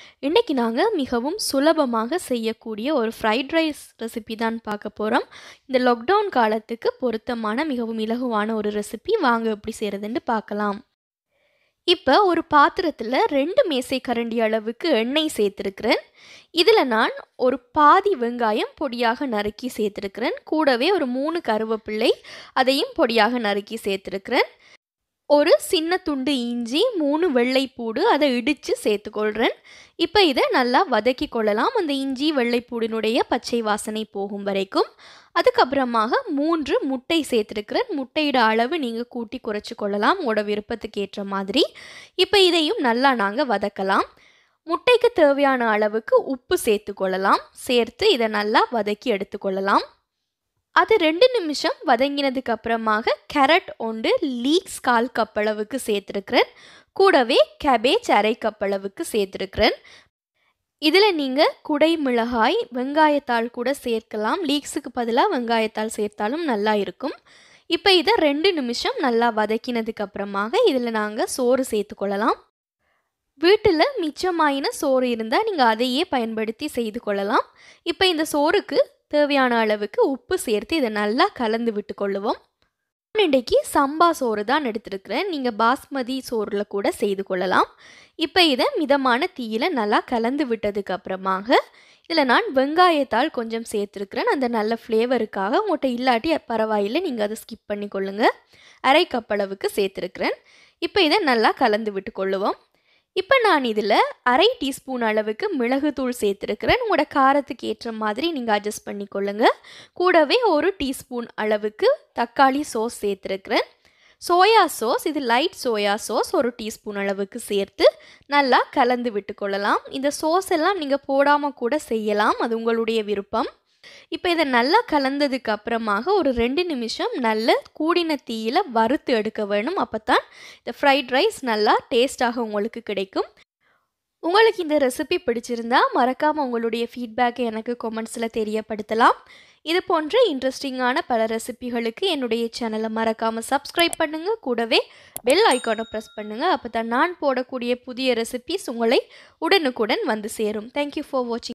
இன்றைக்கி நாங்கள் மிகவும் சுலபமாக செய்யக்கூடிய ஒரு ஃப்ரைட் ரைஸ் ரெசிபி தான் பார்க்க போகிறோம் இந்த லாக்டவுன் காலத்துக்கு பொருத்தமான மிகவும் இலகுவான ஒரு ரெசிபி வாங்க எப்படி செய்கிறதுன்னு பார்க்கலாம் இப்போ ஒரு பாத்திரத்தில் ரெண்டு மேசை கரண்டி அளவுக்கு எண்ணெய் சேர்த்துருக்கிறேன் இதில் நான் ஒரு பாதி வெங்காயம் பொடியாக நறுக்கி சேர்த்துருக்கிறேன் கூடவே ஒரு மூணு கருவேப்பிள்ளை அதையும் பொடியாக நறுக்கி சேர்த்துருக்கிறேன் ஒரு சின்ன துண்டு இஞ்சி மூணு வெள்ளைப்பூடு அதை இடித்து சேர்த்துக்கொள்கிறேன் இப்போ இதை நல்லா வதக்கி கொள்ளலாம் அந்த இஞ்சி வெள்ளைப்பூடினுடைய பச்சை வாசனை போகும் வரைக்கும் அதுக்கப்புறமாக மூன்று முட்டை சேர்த்துருக்கிறேன் முட்டையோட அளவு நீங்கள் கூட்டி குறைச்சி கொள்ளலாம் உங்களோட விருப்பத்துக்கு ஏற்ற மாதிரி இப்போ இதையும் நல்லா நாங்கள் வதக்கலாம் முட்டைக்கு தேவையான அளவுக்கு உப்பு சேர்த்து கொள்ளலாம் சேர்த்து இதை நல்லா வதக்கி எடுத்துக்கொள்ளலாம் அது ரெண்டு நிமிஷம் வதங்கினதுக்கு அப்புறமாக கேரட் ஒன்று லீக்ஸ் கால் கப் அளவுக்கு சேர்த்துருக்கிறேன் கூடவே கேபேஜ் அரை கப் அளவுக்கு சேர்த்துருக்கிறேன் இதில் நீங்கள் குடை மிளகாய் வெங்காயத்தாள் கூட சேர்க்கலாம் லீக்ஸுக்கு பதிலாக வெங்காயத்தாள் சேர்த்தாலும் நல்லா இருக்கும் இப்போ இதை ரெண்டு நிமிஷம் நல்லா வதக்கினதுக்கு அப்புறமாக இதில் நாங்கள் சோறு சேர்த்துக்கொள்ளலாம் வீட்டில் மிச்சமாயின சோறு இருந்தால் நீங்கள் அதையே பயன்படுத்தி செய்து கொள்ளலாம் இப்போ இந்த சோறுக்கு தேவையான அளவுக்கு உப்பு சேர்த்து இதை நல்லா கலந்து விட்டு கொள்ளுவோம் இன்றைக்கி சம்பா சோறு தான் எடுத்துருக்கிறேன் நீங்கள் பாஸ்மதி சோறில் கூட செய்து கொள்ளலாம் இப்போ இதை மிதமான தீயில் நல்லா கலந்து விட்டதுக்கு அப்புறமாக இதில் நான் வெங்காயத்தால் கொஞ்சம் சேர்த்துருக்கிறேன் அந்த நல்ல ஃப்ளேவருக்காக உங்கள்கிட்ட இல்லாட்டி பரவாயில்லை நீங்கள் அதை ஸ்கிப் பண்ணி கொள்ளுங்கள் அரை கப் அளவுக்கு சேர்த்துருக்கிறேன் இப்போ இதை நல்லா கலந்து விட்டு கொள்ளுவோம் இப்போ நான் இதில் அரை டீஸ்பூன் அளவுக்கு மிளகுத்தூள் சேர்த்துருக்கிறேன் உங்களோட காரத்துக்கு ஏற்ற மாதிரி நீங்கள் அட்ஜஸ்ட் பண்ணிக்கொள்ளுங்க கூடவே ஒரு டீஸ்பூன் அளவுக்கு தக்காளி சோஸ் சேர்த்துருக்கிறேன் சோயா சோஸ் இது லைட் சோயா சோஸ் ஒரு டீஸ்பூன் அளவுக்கு சேர்த்து நல்லா கலந்து விட்டு கொள்ளலாம் இந்த சோஸ் எல்லாம் நீங்கள் போடாமல் கூட செய்யலாம் அது உங்களுடைய விருப்பம் இப்போ இதை நல்லா கலந்ததுக்கு அப்புறமாக ஒரு ரெண்டு நிமிஷம் நல்ல கூடின தீயில் வறுத்து எடுக்க வேணும் அப்போ தான் இந்த ஃப்ரைட் ரைஸ் நல்லா டேஸ்ட்டாக உங்களுக்கு கிடைக்கும் உங்களுக்கு இந்த ரெசிபி பிடிச்சிருந்தா மறக்காமல் உங்களுடைய ஃபீட்பேக்கை எனக்கு கொமெண்ட்ஸில் தெரியப்படுத்தலாம் இது போன்ற இன்ட்ரெஸ்டிங்கான பல ரெசிபிகளுக்கு என்னுடைய சேனலை மறக்காமல் சப்ஸ்கிரைப் பண்ணுங்கள் கூடவே பெல் ஐக்கானை ப்ரெஸ் பண்ணுங்கள் அப்போ தான் நான் போடக்கூடிய புதிய ரெசிபிஸ் உங்களை உடனுக்குடன் வந்து சேரும் தேங்க்யூ ஃபார் வாட்சிங்